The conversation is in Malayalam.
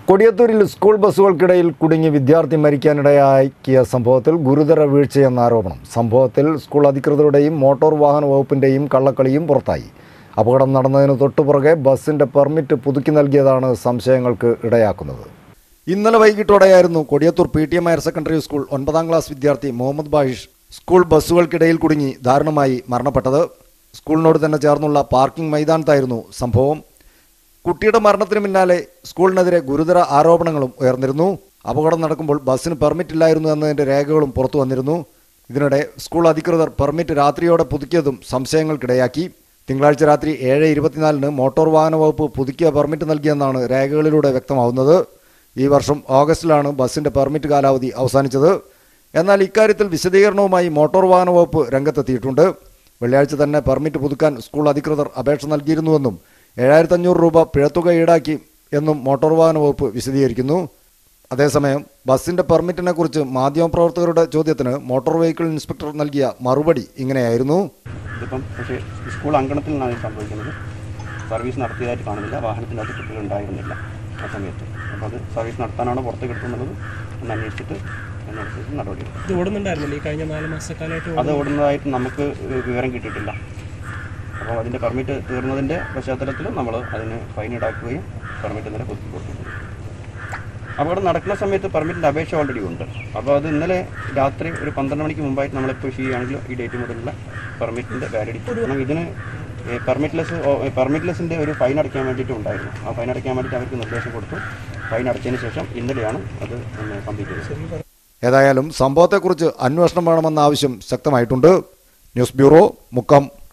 കൊടിയത്തൂരിൽ സ്കൂൾ ബസ്സുകൾക്കിടയിൽ കുടുങ്ങി വിദ്യാർത്ഥി മരിക്കാനിടയാക്കിയ സംഭവത്തിൽ ഗുരുതര വീഴ്ചയെന്ന ആരോപണം സംഭവത്തിൽ സ്കൂൾ അധികൃതരുടെയും മോട്ടോർ വാഹന വകുപ്പിൻ്റെയും കള്ളക്കളിയും പുറത്തായി അപകടം നടന്നതിന് തൊട്ടുപുറകെ ബസ്സിൻ്റെ പെർമിറ്റ് പുതുക്കി നൽകിയതാണ് സംശയങ്ങൾക്ക് ഇടയാക്കുന്നത് ഇന്നലെ വൈകിട്ടോടെയായിരുന്നു Kodiyathur P T M higher secondary school ഒൻപതാം ക്ലാസ് വിദ്യാർത്ഥി മുഹമ്മദ് ബാഹിഷ് സ്കൂൾ ബസ്സുകൾക്കിടയിൽ കുടുങ്ങി ദാരുണമായി മരണപ്പെട്ടത് സ്കൂളിനോട് തന്നെ ചേർന്നുള്ള പാർക്കിംഗ് മൈതാനത്തായിരുന്നു സംഭവം കുട്ടിയുടെ മരണത്തിന് പിന്നാലെ സ്കൂളിനെതിരെ ഗുരുതര ആരോപണങ്ങളും ഉയർന്നിരുന്നു അപകടം നടക്കുമ്പോൾ ബസ്സിന് പെർമിറ്റ് ഇല്ലായിരുന്നു എന്നതിന്റെ രേഖകളും പുറത്തു വന്നിരുന്നു ഇതിനിടെ സ്കൂൾ അധികൃതർ പെർമിറ്റ് രാത്രിയോടെ പുതുക്കിയതും സംശയങ്ങൾക്കിടയാക്കി തിങ്കളാഴ്ച രാത്രി ഏഴ് ഇരുപത്തിനാലിന് മോട്ടോർ വാഹന വകുപ്പ് പുതുക്കിയ പെർമിറ്റ് നൽകിയെന്നാണ് രേഖകളിലൂടെ വ്യക്തമാവുന്നത് ഈ വർഷം ഓഗസ്റ്റിലാണ് ബസ്സിന്റെ പെർമിറ്റ് കാലാവധി അവസാനിച്ചത് എന്നാൽ ഇക്കാര്യത്തിൽ വിശദീകരണവുമായി മോട്ടോർ വാഹന വകുപ്പ് രംഗത്തെത്തിയിട്ടുണ്ട് വെള്ളിയാഴ്ച തന്നെ പെർമിറ്റ് പുതുക്കാൻ സ്കൂൾ അധികൃതർ അപേക്ഷ നൽകിയിരുന്നുവെന്നും ഏഴായിരത്തി അഞ്ഞൂറ് രൂപ പിഴത്തുക ഈടാക്കി എന്നും മോട്ടോർ വാഹന വകുപ്പ് വിശദീകരിക്കുന്നു അതേസമയം ബസ്സിന്റെ പെർമിറ്റിനെ കുറിച്ച് മാധ്യമപ്രവർത്തകരുടെ ചോദ്യത്തിന് മോട്ടോർ വെഹിക്കിൾ ഇൻസ്പെക്ടർ നൽകിയ മറുപടി ഇങ്ങനെയായിരുന്നു ഇതിപ്പം പക്ഷേ സ്കൂൾ അങ്കണത്തിൽ നിന്നാണ് ഇത് സംഭവിക്കുന്നത് സർവീസ് നടത്തിയതായിട്ട് കാണുന്നില്ല വാഹനത്തിൻ്റെ അകത്ത് കുട്ടികൾ ഉണ്ടായിരുന്നില്ല ആ സമയത്ത് അപ്പോൾ അത് സർവീസ് നടത്താനാണോ പുറത്തേക്ക് എടുത്തുന്നുള്ളത് ഒന്ന് അന്വേഷിച്ചിട്ട് അതിനനുസരിച്ച് നടപടിയെടുക്കും ഇത് ഓടുന്നുണ്ടായിരുന്നില്ലേ ഈ കഴിഞ്ഞ നാല് മാസക്കാലമായിട്ട് അത് ഓടുന്നതായിട്ട് നമുക്ക് വിവരം കിട്ടിയിട്ടില്ല അപ്പോൾ അതിൻ്റെ പെർമിറ്റ് തീർന്നതിൻ്റെ പശ്ചാത്തലത്തിൽ നമ്മൾ അതിന് ഫൈൻ ഈടാക്കുകയും പെർമിറ്റ് ഇന്നലെ പുതുക്കി കൊടുക്കുന്നു അപകടം നടക്കുന്ന സമയത്ത് പെർമിറ്റിൻ്റെ അപേക്ഷ ഓൾറെഡി ഉണ്ട് അപ്പോൾ അത് ഇന്നലെ രാത്രി ഒരു പന്ത്രണ്ട് മണിക്ക് മുമ്പായിട്ട് നമ്മളിപ്പോൾ ചെയ്യുകയാണെങ്കിൽ ഈ ഡേറ്റ് മുതലുള്ള പെർമിറ്റിൻ്റെ വാലിഡിറ്റി കാരണം ഇതിന് പെർമിറ്റ്ലെസ് പെർമിറ്റ്ലെസിൻ്റെ ഒരു ഫൈൻ അടയ്ക്കാൻ വേണ്ടിയിട്ട് ഉണ്ടായിരുന്നു ആ ഫൈൻ അടയ്ക്കാൻ വേണ്ടിയിട്ട് അവർക്ക് നിർദ്ദേശം കൊടുത്തു ഫൈൻ അടച്ചതിന് ശേഷം ഇന്നലെയാണ് അത് കംപ്ലീറ്റ് ചെയ്തത് ഏതായാലും സംഭവത്തെക്കുറിച്ച് അന്വേഷണം വേണമെന്ന ആവശ്യം ശക്തമായിട്ടുണ്ട് ന്യൂസ് ബ്യൂറോ മുക്കം